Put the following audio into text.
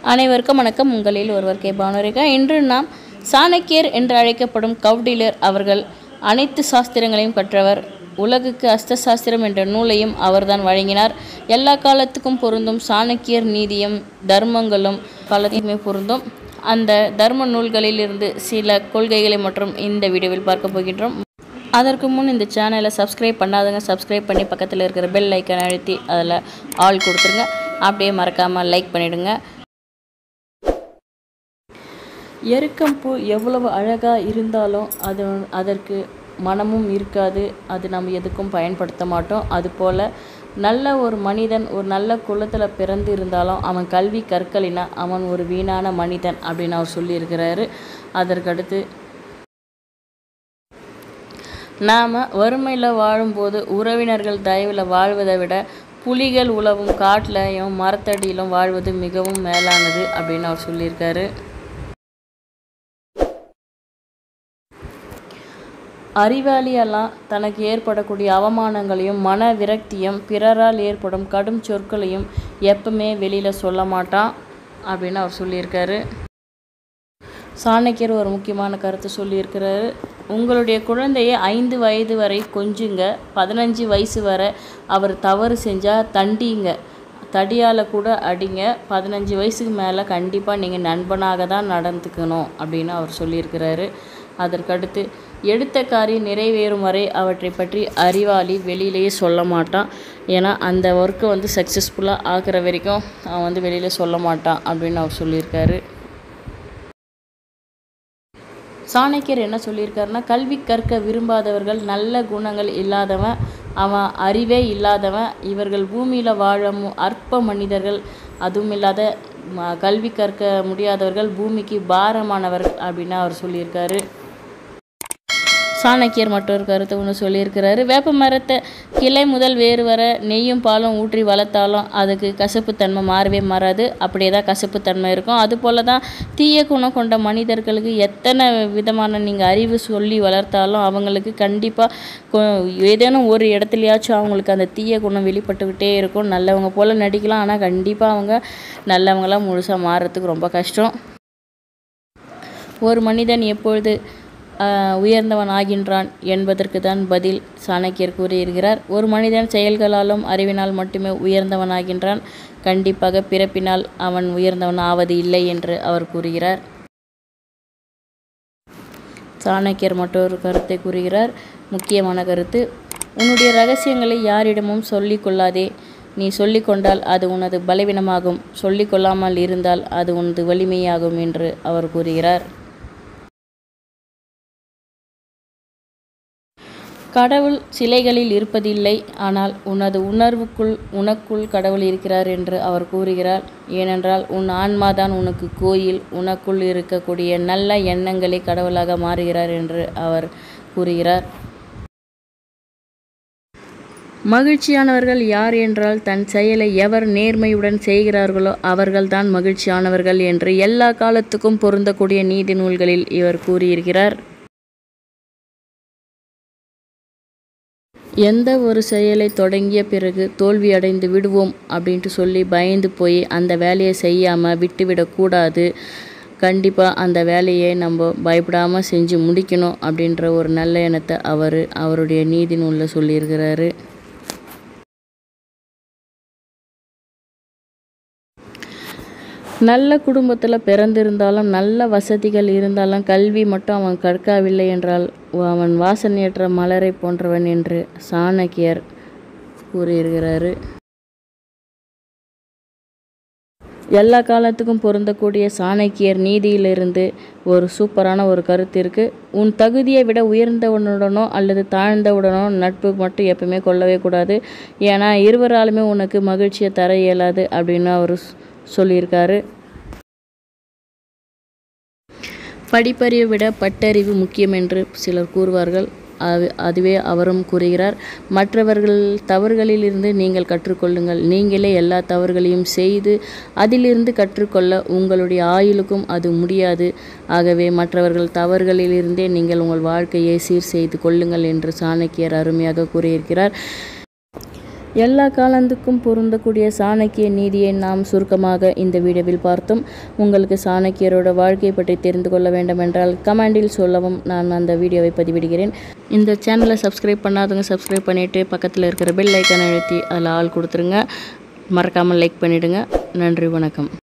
அனைவருக்கும் வணக்கம் உங்களில் ஒருவர் கே பானுரேகா இன்று நாம் சாணக்கியர் என்று அழைக்கப்படும் கௌடிலர் அவர்கள் அனைத்து சாஸ்திரங்களையும் கற்றவர் உலகுக்கு அஸ்த சாஸ்திரம் என்ற நூலையும் அவர்தான் வழங்கினார் எல்லா காலத்துக்கும் பொருந்தும் சாணக்கியர் நீதியும் தர்மங்களும் காலத்தையுமே பொருந்தும் அந்த தர்ம நூல்களிலிருந்து சில கொள்கைகளை மற்றும் இந்த வீடியோவில் பார்க்க போகின்றோம் அதற்கு முன் இந்த சேனலை சப்ஸ்கிரைப் பண்ணாதவங்க சப்ஸ்கிரைப் பண்ணி பக்கத்தில் இருக்கிற பெல் ஐக்கனை அழுத்தி அதில் ஆல் கொடுத்துருங்க அப்படியே மறக்காமல் லைக் பண்ணிடுங்க எருக்கம்பூ எவ்வளவு அழகாக இருந்தாலும் அது அதற்கு மனமும் இருக்காது அது நம்ம எதுக்கும் பயன்படுத்த மாட்டோம் அதுபோல் நல்ல ஒரு மனிதன் ஒரு நல்ல குலத்தில் பிறந்து இருந்தாலும் அவன் கல்வி கற்கலினா அவன் ஒரு வீணான மனிதன் அப்படின்னு அவர் சொல்லியிருக்கிறாரு அதற்கடுத்து நாம் வறுமையில் வாழும்போது உறவினர்கள் தயவில் வாழ்வதை விட புலிகள் உழவும் காட்டிலையும் மரத்தடியிலும் வாழ்வது மிகவும் மேலானது அப்படின்னு அவர் சொல்லியிருக்காரு அறிவாளியெல்லாம் தனக்கு ஏற்படக்கூடிய அவமானங்களையும் மன விரக்தியும் பிறரால் ஏற்படும் கடும் சொற்களையும் எப்பவுமே வெளியில் சொல்ல மாட்டான் அப்படின்னு அவர் சொல்லியிருக்காரு சாணக்கியர் ஒரு முக்கியமான கருத்து சொல்லியிருக்கிறாரு உங்களுடைய குழந்தையை ஐந்து வயது வரை கொஞ்சுங்க பதினஞ்சு வயசு வரை அவர் தவறு செஞ்சால் தண்டிங்க தடியால் கூட அடிங்க பதினஞ்சு வயசுக்கு மேலே கண்டிப்பாக நீங்கள் நண்பனாக தான் நடந்துக்கணும் அப்படின்னு அவர் சொல்லியிருக்கிறாரு அதற்கடுத்து எடுத்த காரியம் நிறைவேறும் வரை அவற்றை பற்றி அறிவாளி வெளியிலேயே சொல்ல மாட்டான் ஏன்னா அந்த ஒர்க்கை வந்து சக்ஸஸ்ஃபுல்லாக ஆக்குற வரைக்கும் அவன் வந்து வெளியில் சொல்ல மாட்டான் அப்படின்னு அவர் சொல்லியிருக்காரு சாணக்கியர் என்ன சொல்லியிருக்காருன்னா கல்வி கற்க விரும்பாதவர்கள் நல்ல குணங்கள் இல்லாதவன் அவன் அறிவே இல்லாதவன் இவர்கள் பூமியில் வாழும் அற்ப மனிதர்கள் அதுவும் இல்லாத ம- கல்வி கற்க முடியாதவர்கள் பூமிக்கு பாரமானவர்கள் அப்படின்னு அவர் சொல்லியிருக்காரு சாணக்கியர் மற்றொரு கருத்து ஒன்று சொல்லியிருக்கிறாரு வேப்ப மரத்தை கிளை முதல் வேறு வர நெய்யும் பாலும் ஊற்றி வளர்த்தாலும் அதுக்கு கசப்புத்தன்மை மாறவே மாறாது அப்படியே தான் கசப்புத்தன்மை இருக்கும் அதுபோல தான் தீய குணம் கொண்ட மனிதர்களுக்கு எத்தனை விதமான நீங்கள் அறிவு சொல்லி வளர்த்தாலும் அவங்களுக்கு கண்டிப்பாக ஏதேனும் ஒரு இடத்துலையாச்சும் அவங்களுக்கு அந்த தீய குணம் வெளிப்பட்டுக்கிட்டே இருக்கும் நல்லவங்க போல் நடிக்கலாம் ஆனால் கண்டிப்பாக அவங்க நல்லவங்களாம் முழுசாக மாறுறதுக்கு ரொம்ப கஷ்டம் ஒரு மனிதன் எப்பொழுது ஆஹ், உயர்ந்தவன் ஆகின்றான் என்பதற்கு தான் பதில் சாணக்கியர் கூறியிருக்கிறார் ஒரு மனிதன் செயல்களாலும் அறிவினால் மட்டுமே உயர்ந்தவன் ஆகின்றான் கண்டிப்பாக பிறப்பினால் அவன் உயர்ந்தவன் ஆவது இல்லை என்று அவர் கூறுகிறார் சாணக்கியர் மற்றொரு கருத்தை கூறுகிறார் முக்கியமான கருத்து உன்னுடைய ரகசியங்களை யாரிடமும் சொல்லிக் கொள்ளாதே நீ சொல்லிக்கொண்டால் அது உனது பலவீனமாகும் சொல்லிக் கொள்ளாமல் இருந்தால் அது உனது வலிமையாகும் என்று அவர் கூறுகிறார் கடவுள் சிலைகளில் இருப்பதில்லை ஆனால் உனது உணர்வுக்குள் உனக்குள் கடவுள் இருக்கிறார் என்று அவர் கூறுகிறார் ஏனென்றால் உன் ஆன்மாதான் உனக்கு கோயில் உனக்குள் இருக்கக்கூடிய நல்ல எண்ணங்களே கடவுளாக மாறுகிறார் என்று அவர் கூறுகிறார் மகிழ்ச்சியானவர்கள் யார் என்றால் தன் செயலை எவர் நேர்மையுடன் செய்கிறார்களோ அவர்கள்தான் மகிழ்ச்சியானவர்கள் என்று எல்லா காலத்துக்கும் பொருந்தக்கூடிய நீதி நூல்களில் இவர் கூறியிருக்கிறார் எந்த ஒரு செயலை தொடங்கிய பிறகு தோல்வி அடைந்து விடுவோம் அப்படின்ட்டு சொல்லி பயந்து போய் அந்த வேலையை செய்யாமல் விட்டுவிடக்கூடாது கண்டிப்பாக அந்த வேலையை நம்ம பயப்படாமல் செஞ்சு முடிக்கணும் அப்படின்ற ஒரு நல்ல எண்ணத்தை அவர் அவருடைய நீதி நூலில் சொல்லியிருக்கிறாரு நல்ல குடும்பத்தில் பிறந்திருந்தாலும் நல்ல வசதிகள் இருந்தாலும் கல்வி மட்டும் அவன் கற்கவில்லை என்றால் அவன் வாசனையற்ற மலரை போன்றவன் என்று சாணக்கியர் கூறியிருக்கிறாரு எல்லா காலத்துக்கும் பொருந்தக்கூடிய சாணக்கியர் நீதியிலிருந்து ஒரு சூப்பரான ஒரு கருத்து இருக்கு உன் தகுதியை விட உயர்ந்தவனுடனோ அல்லது தாழ்ந்தவுடனோ நட்பு மட்டும் எப்பவுமே கொள்ளவே கூடாது ஏன்னா இருவராலுமே உனக்கு மகிழ்ச்சியை தர இயலாது அப்படின்னு அவர் சொல்லியிருக்காரு படிப்பறிவை விட பட்டறிவு முக்கியம் என்று சிலர் கூறுவார்கள் அது அதுவே அவரும் கூறுகிறார் மற்றவர்கள் தவறுகளிலிருந்து நீங்கள் கற்றுக்கொள்ளுங்கள் நீங்களே எல்லா தவறுகளையும் செய்து அதிலிருந்து கற்றுக்கொள்ள உங்களுடைய ஆயுளுக்கும் அது முடியாது ஆகவே மற்றவர்கள் தவறுகளிலிருந்தே நீங்கள் உங்கள் வாழ்க்கையை சீர் செய்து கொள்ளுங்கள் என்று சாணக்கியர் அருமையாக கூறியிருக்கிறார் எல்லா காலத்துக்கும் பொருந்தக்கூடிய சாணக்கிய நீதியை நாம் சுருக்கமாக இந்த வீடியோவில் பார்த்தோம் உங்களுக்கு சாணக்கியரோட வாழ்க்கையை பற்றி தெரிந்து கொள்ள வேண்டும் என்றால் கமெண்டில் சொல்லவும் நான் அந்த வீடியோவை பதிவிடுகிறேன் இந்த சேனலை சப்ஸ்கிரைப் பண்ணாதவங்க சப்ஸ்கிரைப் பண்ணிவிட்டு பக்கத்தில் இருக்கிற பெல் ஐக்கானை அழுத்தி அதில் ஆள் கொடுத்துருங்க மறக்காமல் லைக் பண்ணிவிடுங்க நன்றி வணக்கம்